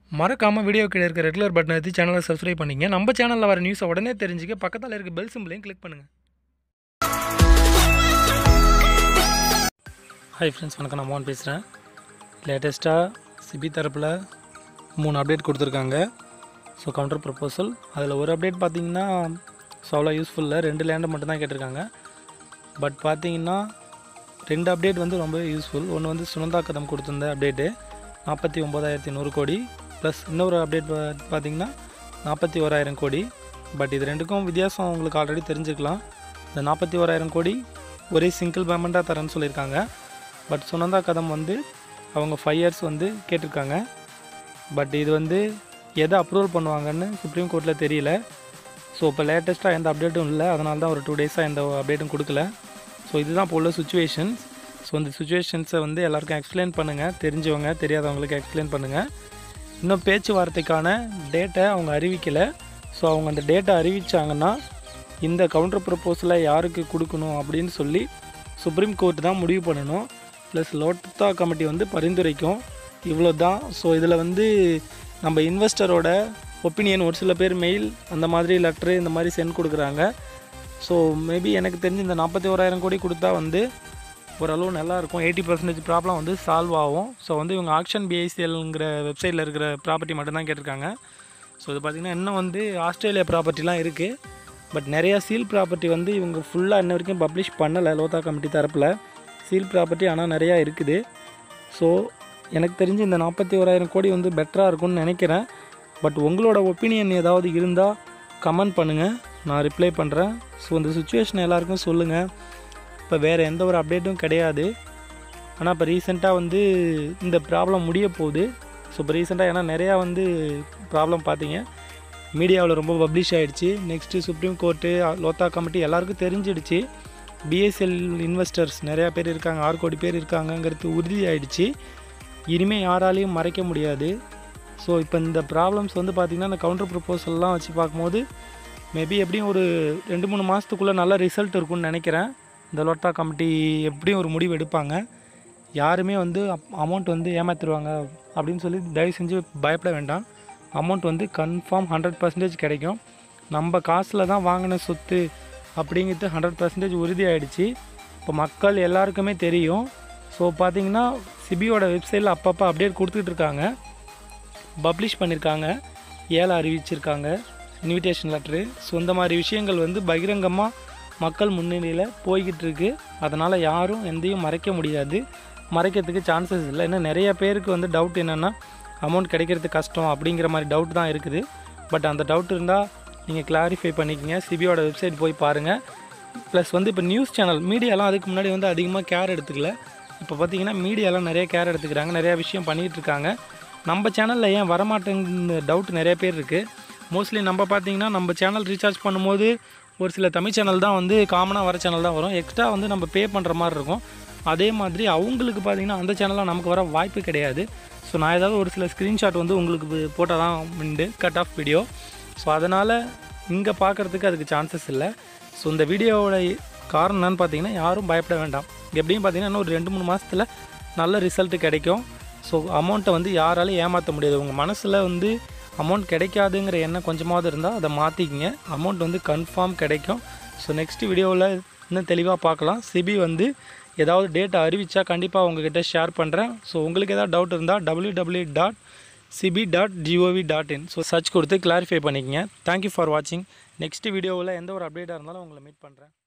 மறக்காமல் வீடியோ கீழே இருக்க ரெகுலர் பட்டன் எடுத்து சேனலை சப்ஸ்கிரைப் பண்ணிங்க நம்ம சேனலில் வர நியூஸை உடனே தெரிஞ்சுக்க பக்கத்தில் இருக்க பெல் சிம்பிளையும் கிளிக் பண்ணுங்கள் ஹாய் ஃப்ரெண்ட்ஸ் வணக்கம் நான் மோகன் பேசுகிறேன் லேட்டஸ்ட்டாக சிபி தரப்பில் மூணு அப்டேட் கொடுத்துருக்காங்க ஸோ கவுண்டர் ப்ரப்போசல் அதில் ஒரு அப்டேட் பார்த்தீங்கன்னா ஸோ அவ்வளோ யூஸ்ஃபுல்ல ரெண்டு லேண்டை மட்டும்தான் கேட்டிருக்காங்க பட் பார்த்தீங்கன்னா ரெண்டு அப்டேட் வந்து ரொம்ப யூஸ்ஃபுல் ஒன்று வந்து சுனந்தா கதம் கொடுத்துருந்த அப்டேட்டு நாற்பத்தி ஒம்பதாயிரத்தி நூறு கோடி ப்ளஸ் இன்னொரு அப்டேட் பார்த்தீங்கன்னா நாற்பத்தி ஓராயிரம் கோடி பட் இது ரெண்டுக்கும் வித்தியாசம் உங்களுக்கு ஆல்ரெடி தெரிஞ்சுக்கலாம் இந்த நாற்பத்தி ஓராயிரம் கோடி ஒரே சிங்கிள் பேமெண்ட்டாக தரேன்னு சொல்லியிருக்காங்க பட் சுனந்தா கதம் வந்து அவங்க ஃபைவ் இயர்ஸ் வந்து கேட்டிருக்காங்க பட் இது வந்து எதை அப்ரூவல் பண்ணுவாங்கன்னு சுப்ரீம் கோர்ட்டில் தெரியல ஸோ இப்போ லேட்டஸ்ட்டாக எந்த அப்டேட்டும் இல்லை அதனால தான் ஒரு டூ டேஸாக எந்த அப்டேட்டும் கொடுக்கல ஸோ இதுதான் இப்போ உள்ள சுச்சுவேஷன்ஸ் ஸோ இந்த சுச்சுவேஷன்ஸை வந்து எல்லாருக்கும் எக்ஸ்பிளைன் பண்ணுங்கள் தெரிஞ்சவங்க தெரியாதவங்களுக்கு எக்ஸ்பிளைன் பண்ணுங்கள் இன்னும் பேச்சுவார்த்தைக்கான டேட்டை அவங்க அறிவிக்கலை ஸோ அவங்க அந்த டேட்டை அறிவித்தாங்கன்னா இந்த கவுண்டர் ப்ரப்போசலை யாருக்கு கொடுக்கணும் அப்படின்னு சொல்லி சுப்ரீம் கோர்ட் தான் முடிவு பண்ணணும் ப்ளஸ் லோட்டா கமிட்டி வந்து பரிந்துரைக்கும் இவ்வளோ தான் ஸோ இதில் வந்து நம்ம இன்வெஸ்டரோட ஒப்பீனியன் ஒரு சில பேர் மெயில் அந்த மாதிரி லெட்ரு இந்த மாதிரி சென்ட் கொடுக்குறாங்க ஸோ மேபி எனக்கு தெரிஞ்சு இந்த நாற்பத்தி ஓராயிரம் கோடி கொடுத்தா வந்து ஓரளவு நல்லாயிருக்கும் எயிட்டி பர்சன்டேஜ் ப்ராப்ளம் வந்து சால்வ் ஆகும் ஸோ வந்து இவங்க ஆக்ஷன் பிஐசிஎல்ங்கிற வெப்சைட்டில் இருக்கிற ப்ராப்பர்ட்டி மட்டும்தான் கேட்டிருக்காங்க ஸோ இது பார்த்திங்கன்னா இன்னும் வந்து ஆஸ்திரேலியா ப்ராப்பர்ட்டிலாம் இருக்குது பட் நிறையா சீல் ப்ராப்பர்ட்டி வந்து இவங்க ஃபுல்லாக இன்ன வரைக்கும் பப்ளிஷ் பண்ணலை லோதா கமிட்டி தரப்பில் சீல் ப்ராப்பர்ட்டி ஆனால் நிறையா இருக்குது ஸோ எனக்கு தெரிஞ்சு இந்த நாற்பத்தி ஓராயிரம் கோடி வந்து பெட்டராக இருக்கும்னு நினைக்கிறேன் பட் உங்களோட ஒப்பீனியன் ஏதாவது இருந்தால் கமெண்ட் பண்ணுங்கள் நான் ரிப்ளை பண்ணுறேன் ஸோ இந்த சுச்சுவேஷன் எல்லாருக்கும் சொல்லுங்கள் இப்போ வேறு எந்த ஒரு அப்டேட்டும் கிடையாது ஆனால் இப்போ ரீசெண்டாக வந்து இந்த ப்ராப்ளம் முடிய போகுது ஸோ இப்போ ரீசெண்டாக ஏன்னா நிறையா வந்து ப்ராப்ளம் பார்த்தீங்க மீடியாவில் ரொம்ப பப்ளிஷ் ஆகிடுச்சு next supreme court Lodha committee எல்லாருக்கும் தெரிஞ்சிடுச்சு பிஎஸ்எல் இன்வெஸ்டர்ஸ் நிறையா பேர் இருக்காங்க ஆறு கோடி பேர் இருக்காங்கங்கிறது உறுதி ஆயிடுச்சு இனிமேல் யாராலையும் மறைக்க முடியாது ஸோ இப்போ இந்த ப்ராப்ளம்ஸ் வந்து பார்த்திங்கன்னா இந்த கவுண்டர் ப்ரப்போசல்லாம் வச்சு பார்க்கும்போது மேபி எப்படியும் ஒரு ரெண்டு மூணு மாதத்துக்குள்ளே நல்ல ரிசல்ட் இருக்கும்னு நினைக்கிறேன் இந்த லோட்டா கமிட்டி எப்படியும் ஒரு முடிவு எடுப்பாங்க யாருமே வந்து அமௌண்ட் வந்து ஏமாத்திடுவாங்க அப்படின்னு சொல்லி தயவு செஞ்சு பயப்பட வேண்டாம் அமௌண்ட் வந்து கன்ஃபார்ம் ஹண்ட்ரட் பர்சன்டேஜ் கிடைக்கும் நம்ம காசில் தான் வாங்கின சொத்து அப்படிங்கிறது ஹண்ட்ரட் பர்சன்டேஜ் உறுதி ஆகிடுச்சு இப்போ மக்கள் எல்லாருக்குமே தெரியும் ஸோ பார்த்தீங்கன்னா சிபியோட வெப்சைட்டில் அப்பப்போ அப்டேட் கொடுத்துட்டு இருக்காங்க பப்ளிஷ் பண்ணியிருக்காங்க ஏழை அறிவிச்சிருக்காங்க இன்விடேஷன் லெட்ரு ஸோ இந்த மாதிரி விஷயங்கள் வந்து பகிரங்கமாக மக்கள் முன்னிலையில் போய்கிட்டு இருக்கு அதனால் யாரும் எந்தையும் மறைக்க முடியாது மறைக்கிறதுக்கு சான்சஸ் இல்லை இன்னும் நிறைய பேருக்கு வந்து டவுட் என்னென்னா அமௌண்ட் கிடைக்கிறது கஷ்டம் அப்படிங்கிற மாதிரி டவுட் தான் இருக்குது பட் அந்த டவுட் இருந்தால் நீங்கள் கிளாரிஃபை பண்ணிக்கங்க சிபியோட வெப்சைட் போய் பாருங்கள் ப்ளஸ் வந்து இப்போ நியூஸ் சேனல் மீடியாலாம் அதுக்கு முன்னாடி வந்து அதிகமாக கேர் எடுத்துக்கல இப்போ பார்த்தீங்கன்னா மீடியாலாம் நிறைய கேர் எடுத்துக்கிறாங்க நிறையா விஷயம் பண்ணிகிட்டு இருக்காங்க நம்ம சேனலில் ஏன் வரமாட்டேங்கிற டவுட் நிறைய பேர் இருக்குது மோஸ்ட்லி நம்ம பார்த்தீங்கன்னா நம்ம சேனல் ரீசார்ஜ் பண்ணும்போது ஒரு சில தமிழ் சேனல் தான் வந்து காமனாக வர சேனல் தான் வரும் எக்ஸ்ட்ரா வந்து நம்ம பே பண்ணுற மாதிரி இருக்கும் அதே மாதிரி அவங்களுக்கு பார்த்தீங்கன்னா அந்த சேனலாக நமக்கு வர வாய்ப்பு கிடையாது ஸோ நான் ஏதாவது ஒரு சில ஸ்க்ரீன்ஷாட் வந்து உங்களுக்கு போட்டால் தான் உண்டு கட் ஆஃப் வீடியோ ஸோ அதனால் இங்கே பார்க்குறதுக்கு அதுக்கு சான்சஸ் இல்லை ஸோ இந்த வீடியோவோட காரணம் என்னன்னு பார்த்தீங்கன்னா யாரும் பயப்பட வேண்டாம் எப்படியும் பார்த்தீங்கன்னா இன்னும் ஒரு ரெண்டு மூணு மாதத்தில் நல்ல ரிசல்ட் கிடைக்கும் ஸோ அமௌண்ட்டை வந்து யாராலையும் ஏமாற்ற முடியாது உங்கள் மனசில் வந்து அமௌண்ட் கிடைக்காதுங்கிற எண்ணம் கொஞ்சமாவது இருந்தால் அதை மாற்றிக்கிங்க அமௌண்ட் வந்து கன்ஃபார்ம் கிடைக்கும் ஸோ நெக்ஸ்ட் வீடியோவில் இன்னும் தெளிவாக பார்க்கலாம் சிபி வந்து ஏதாவது டேட்டா அறிவிச்சா கண்டிப்பாக உங்ககிட்ட ஷேர் பண்ணுறேன் ஸோ உங்களுக்கு ஏதாவது டவுட் இருந்தால் W W dot CB dot GOV dot in so search கொடுத்து கிளாரிஃபை பண்ணிக்கங்க தேங்க்யூ ஃபார் வாட்சிங் நெக்ஸ்ட் வீடியோவில் எந்த ஒரு அப்டேட்டாக இருந்தாலும் உங்களை மீட் பண்ணுறேன்